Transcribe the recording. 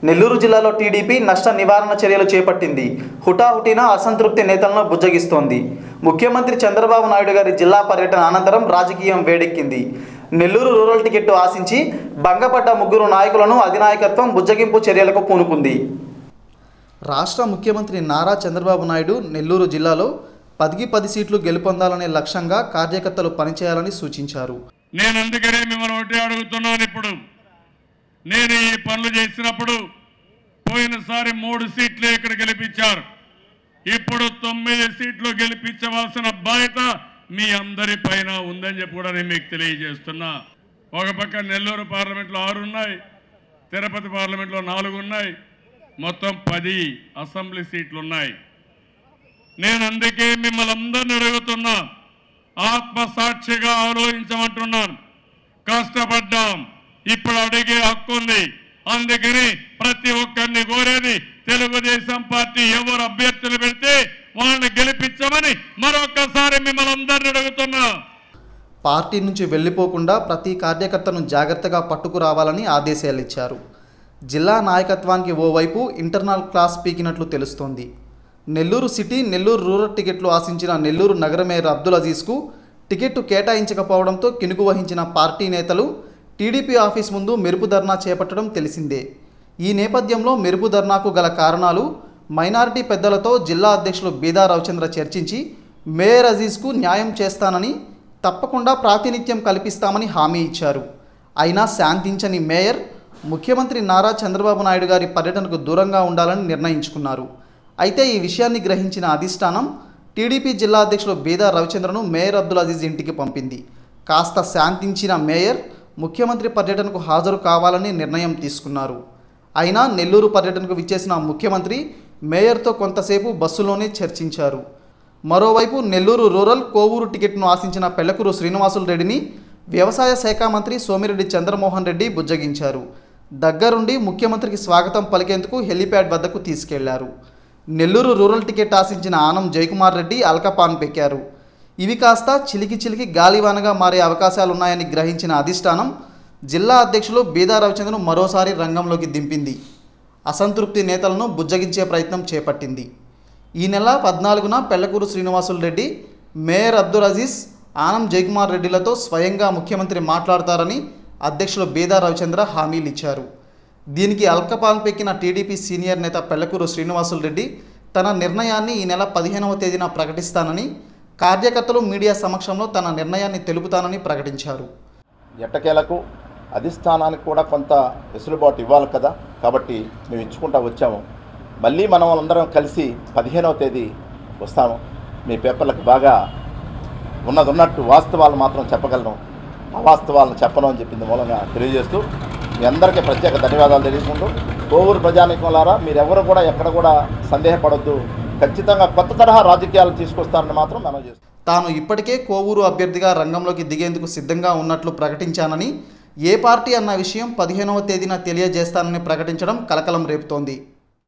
నెల్లూరు జిల్లాలో టీడీపీ నష్ట నివారణ చర్యలు చేపట్టింది హుటాహుటిన అసంతృప్తి నేతలను బుజ్జగిస్తోంది ముఖ్యమంత్రి చంద్రబాబు నాయుడు గారి జిల్లా పర్యటన అనంతరం రాజకీయం వేడెక్కింది నెల్లూరు రూరల్ టికెట్టు ఆశించి భంగపడ్డ ముగ్గురు నాయకులను అధినాయకత్వం బుజ్జగింపు చర్యలకు పూనుకుంది రాష్ట్ర ముఖ్యమంత్రి నారా చంద్రబాబు నాయుడు నెల్లూరు జిల్లాలో పదికి పది సీట్లు గెలుపొందాలనే లక్ష్యంగా కార్యకర్తలు పనిచేయాలని సూచించారు నేను అందుకనే మిమ్మల్ని ఒకటి అడుగుతున్నాను ఇప్పుడు నేను ఈ పనులు చేసినప్పుడు పోయినసారి మూడు సీట్లు ఇక్కడ గెలిపించారు ఇప్పుడు తొమ్మిది సీట్లు గెలిపించవలసిన బాధ్యత మీ అందరి పైన ఉందని చెప్పి కూడా నేను మీకు తెలియజేస్తున్నా ఒక పక్క నెల్లూరు పార్లమెంట్లో ఆరు ఉన్నాయి తిరుపతి పార్లమెంట్లో నాలుగు ఉన్నాయి మొత్తం పది అసెంబ్లీ సీట్లు ఉన్నాయి నేను అందుకే మిమ్మల్ని అందరిని అడుగుతున్నా ఆత్మసాక్షిగా ఆలోచించమంటున్నాను కష్టపడ్డాం ఇప్పుడు అడిగే హక్కు ఉంది అందుకని ప్రతి ఒక్కరిని కోరేది తెలుగుదేశం పార్టీ ఎవరు అభ్యర్థులు పెడితే వాళ్ళని గెలిపించమని మరొక్కసారి మిమ్మల్ని అందరిని అడుగుతున్నా పార్టీ నుంచి వెళ్ళిపోకుండా ప్రతి కార్యకర్తను జాగ్రత్తగా పట్టుకురావాలని ఆదేశాలు ఇచ్చారు జిల్లా నాయకత్వానికి ఓవైపు ఇంటర్నల్ క్లాస్ పీకినట్లు తెలుస్తోంది నెల్లూరు సిటీ నెల్లూరు రూరల్ టికెట్లు ఆశించిన నెల్లూరు నగర మేయర్ అబ్దుల్ అజీజ్కు టికెట్టు కేటాయించకపోవడంతో కినుకు వహించిన పార్టీ నేతలు టీడీపీ ఆఫీస్ ముందు మెరుపు ధర్నా చేపట్టడం తెలిసిందే ఈ నేపథ్యంలో మెరుపు ధర్నాకు గల కారణాలు మైనారిటీ పెద్దలతో జిల్లా అధ్యక్షులు బీదా రవిచంద్ర చర్చించి మేయర్ అజీజ్కు న్యాయం చేస్తానని తప్పకుండా ప్రాతినిధ్యం కల్పిస్తామని హామీ ఇచ్చారు అయినా శాంతించని మేయర్ ముఖ్యమంత్రి నారా చంద్రబాబు నాయుడు గారి పర్యటనకు దూరంగా ఉండాలని నిర్ణయించుకున్నారు అయితే ఈ విషయాన్ని గ్రహించిన అధిష్టానం టీడీపీ జిల్లా అధ్యక్షులు బీదా రవిచంద్రను మేయర్ అబ్దుల్ అజీజ్ ఇంటికి పంపింది కాస్త శాంతించిన మేయర్ ముఖ్యమంత్రి పర్యటనకు హాజరు కావాలని నిర్ణయం తీసుకున్నారు అయినా నెల్లూరు పర్యటనకు విచ్చేసిన ముఖ్యమంత్రి మేయర్తో కొంతసేపు బస్సులోనే చర్చించారు మరోవైపు నెల్లూరు రూరల్ కోవూరు టికెట్ను ఆశించిన పెళ్లకూరు శ్రీనివాసులు రెడ్డిని వ్యవసాయ శాఖ మంత్రి సోమిరెడ్డి చంద్రమోహన్ రెడ్డి బుజ్జగించారు దగ్గరుండి ముఖ్యమంత్రికి స్వాగతం పలికేందుకు హెలీప్యాడ్ వద్దకు తీసుకెళ్లారు నెల్లూరు రూరల్ టికెట్ ఆశించిన ఆనం జయకుమార్ రెడ్డి అల్కపాన్ పెక్కారు ఇవి కాస్త చిలికి చిలికి గాలివానగా మారే అవకాశాలున్నాయని గ్రహించిన అధిష్టానం జిల్లా అధ్యక్షులు బీదా రవిచంద్రను మరోసారి రంగంలోకి దింపింది అసంతృప్తి నేతలను బుజ్జగించే ప్రయత్నం చేపట్టింది ఈ నెల పద్నాలుగున పెళ్లకూరు శ్రీనివాసులు రెడ్డి మేయర్ అబ్దుల్ అజీజ్ ఆనం జయకుమార్ రెడ్డిలతో స్వయంగా ముఖ్యమంత్రి మాట్లాడతారని అధ్యక్షులు బీదా రవిచంద్ర హామీలు ఇచ్చారు దీనికి అల్కపాల్ పెక్కిన టీడీపీ సీనియర్ నేత పెళ్లకూరు శ్రీనివాసులు రెడ్డి తన నిర్ణయాన్ని ఈ నెల పదిహేనవ తేదీన ప్రకటిస్తానని కార్యకర్తలు మీడియా సమక్షంలో తన నిర్ణయాన్ని తెలుపుతానని ప్రకటించారు ఎట్టకేలకు అధిష్టానానికి కూడా కొంత వెసులుబాటు ఇవ్వాలి కదా కాబట్టి మేము ఇచ్చుకుంటా వచ్చాము మళ్ళీ మనం అందరం కలిసి పదిహేనవ తేదీ వస్తాము మీ పేపర్లకు బాగా ఉన్నది ఉన్నట్టు వాస్తవాలు మాత్రం చెప్పగలను అవాస్తవాలను చెప్పను అని చెప్పింది మూలంగా తెలియజేస్తూ మీ అందరికీ ప్రత్యేక ధన్యవాదాలు తెలియజేసుకుంటూ కోవూరు ప్రజానీకంలారా మీరెవరు కూడా ఎక్కడ కూడా సందేహపడొద్దు ఖచ్చితంగా కొత్త తరహా రాజకీయాలు తీసుకొస్తారని మాత్రం మనం చేస్తాం తాను ఇప్పటికే కోవూరు అభ్యర్థిగా రంగంలోకి దిగేందుకు సిద్ధంగా ఉన్నట్లు ప్రకటించానని ఏ పార్టీ అన్న విషయం పదిహేనవ తేదీన తెలియజేస్తానని ప్రకటించడం కలకలం రేపుతోంది